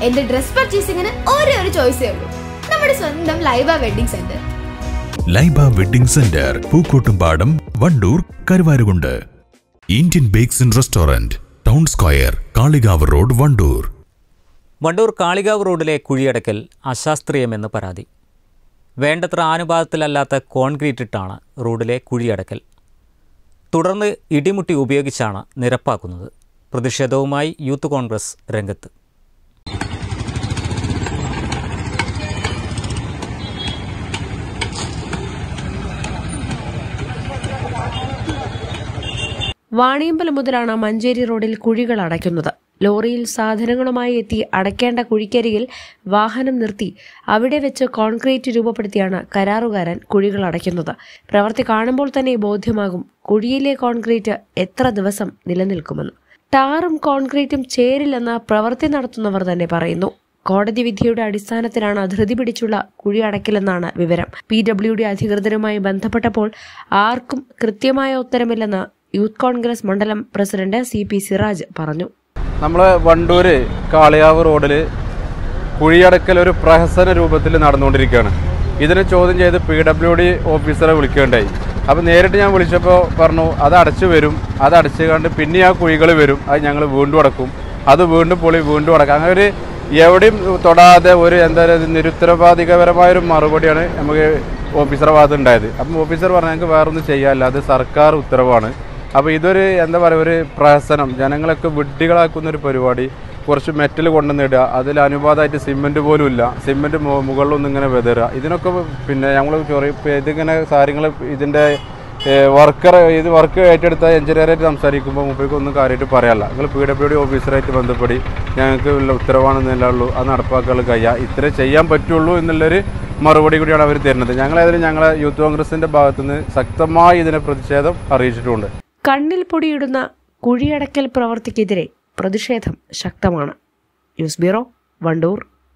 എന്റെ ഡ്രസ് പർച്ചേസിംഗിന് ഒരേ ഒരു ചോയ്സേ ഉള്ളൂ നമ്മുടെ സ്വന്തം Laiba wedding centre Laiba wedding centre Pookkottumpadam Wandoor Karuvarakundu Indian bakes and restaurant town square Kalikavu road Wandoor Wandoor Kalikavu റോഡിലെ കുഴിയടക്കൽ അശാസ്ത്രീയമെന്ന് പരാതി വേണ്ടത്ര ആനുപാതത്തിലല്ലാത്ത കോൺക്രീറ്റ് ഇട്ടാണ് റോഡിലെ കുഴിയടക്കൽ തുടർന്ന് ഇടിമുട്ടി ഉപയോഗിച്ചാണ് നിരപ്പാക്കുന്നത് പ്രതിഷേധവുമായി യൂത്ത് കോൺഗ്രസ് രംഗത്ത് വാണിയമ്പലം മുതലാണ് മഞ്ചേരി റോഡിൽ കുഴികൾ അടയ്ക്കുന്നത് ലോറിയിൽ സാധനങ്ങളുമായി എത്തി അടയ്ക്കേണ്ട കുഴിക്കരികിൽ വാഹനം നിർത്തി അവിടെ വെച്ച് കോൺക്രീറ്റ് രൂപപ്പെടുത്തിയാണ് കരാറുകാരൻ കുഴികൾ അടയ്ക്കുന്നത് പ്രവൃത്തി കാണുമ്പോൾ തന്നെ ബോധ്യമാകും കുഴിയിലെ കോൺക്രീറ്റ് എത്ര ദിവസം നിലനിൽക്കുമെന്ന് ടാറും കോൺക്രീറ്റും ചേരില്ലെന്ന് പ്രവൃത്തി നടത്തുന്നവർ തന്നെ പറയുന്നു കോടതി വിധിയുടെ അടിസ്ഥാനത്തിലാണ് ധൃതി പിടിച്ചുള്ള കുഴി അടയ്ക്കലെന്നാണ് വിവരം പി ഡബ്ല്യു ഡി അധികൃതരുമായി ബന്ധപ്പെട്ടപ്പോൾ ആർക്കും കൃത്യമായ ഉത്തരമില്ലെന്ന് യൂത്ത് കോൺഗ്രസ് മണ്ഡലം പ്രസിഡന്റ് സി പി സിറാജ് പറഞ്ഞു നമ്മൾ വണ്ടൂര് കാളിയാവ് റോഡിൽ കുഴിയടക്കൽ ഒരു പ്രഹസന രൂപത്തിൽ നടന്നുകൊണ്ടിരിക്കുകയാണ് ഇതിനെ ചോദ്യം ചെയ്ത് പി ഡബ്ല്യു ഡി ഓഫീസറെ വിളിക്കുകയുണ്ടായി അപ്പോൾ നേരിട്ട് ഞാൻ വിളിച്ചപ്പോൾ പറഞ്ഞു അത് അടച്ചു വരും അത് അടച്ചു കണ്ട് പിന്നെ ആ കുഴികൾ വരും അത് ഞങ്ങൾ വീണ്ടും അടക്കും അത് വീണ്ടും പൊളി വീണ്ടും അടക്കും അങ്ങനെ ഒരു എവിടെയും തൊടാതെ ഒരു എന്താ പറയുക നിരുത്തരവാദികപരമായൊരു മറുപടിയാണ് നമുക്ക് ഓഫീസറെ ഭാഗത്ത് ഉണ്ടായത് അപ്പം ഓഫീസർ പറഞ്ഞു ഞങ്ങൾക്ക് വേറൊന്നും ചെയ്യാനില്ല അത് സർക്കാർ ഉത്തരവാണ് അപ്പോൾ ഇതൊരു എന്താ പറയുക ഒരു പ്രഹസനം ജനങ്ങളൊക്കെ വിഡ്ഢികളാക്കുന്ന ഒരു പരിപാടി കുറച്ച് മെറ്റൽ കൊണ്ടുവന്നിടുക അതിൽ അനുപാതമായിട്ട് സിമെൻറ്റ് പോലും ഇല്ല സിമെൻറ്റ് മുകളിലൊന്നും ഇങ്ങനെ വെതറുക ഇതിനൊക്കെ പിന്നെ ഞങ്ങൾ ചൊറി ഇപ്പം ഇതിങ്ങനെ കാര്യങ്ങൾ ഇതിൻ്റെ വർക്കർ ഇത് വർക്ക് ഏറ്റെടുത്ത എഞ്ചിനീയറായിട്ട് സംസാരിക്കുമ്പോൾ മുമ്പേക്ക് ഒന്നും കാര്യമായിട്ട് പറയാനില്ല നിങ്ങൾ പി ഡബ്ല്യു ഡി ഓഫീസറായിട്ട് ബന്ധപ്പെടി ഞങ്ങൾക്ക് ഉള്ള ഉത്തരവാണെന്നല്ലേ ഉള്ളൂ അത് നടപ്പാക്കാനുള്ള കഴിയുക ഇത്രേ ചെയ്യാൻ പറ്റുള്ളൂ എന്നുള്ളൊരു മറുപടി കൂടിയാണ് അവർ തരുന്നത് ഞങ്ങളേതായാലും ഞങ്ങളെ യൂത്ത് കോൺഗ്രസിൻ്റെ ഭാഗത്തുനിന്ന് ശക്തമായി ഇതിനെ പ്രതിഷേധം അറിയിച്ചിട്ടുണ്ട് കണ്ണിൽ പൊടിയിടുന്ന കുഴിയടക്കൽ പ്രവൃത്തിക്കെതിരെ പ്രതിഷേധം ശക്തമാണ് ന്യൂസ് ബ്യൂറോ വണ്ടൂർ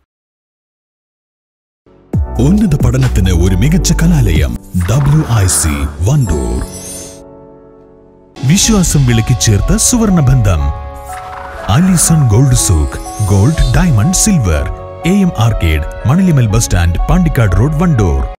ഉന്നത പഠനത്തിന് ഒരു മികച്ച കലാലയം ഡബ്ല്യു ഐ സി വണ്ടൂർ വിശ്വാസം വിളക്കി ചേർത്ത സുവർണ ബന്ധം Alison gold souk gold diamond silver A M arcade Manalimal bus stand Pandikkad road Wandoor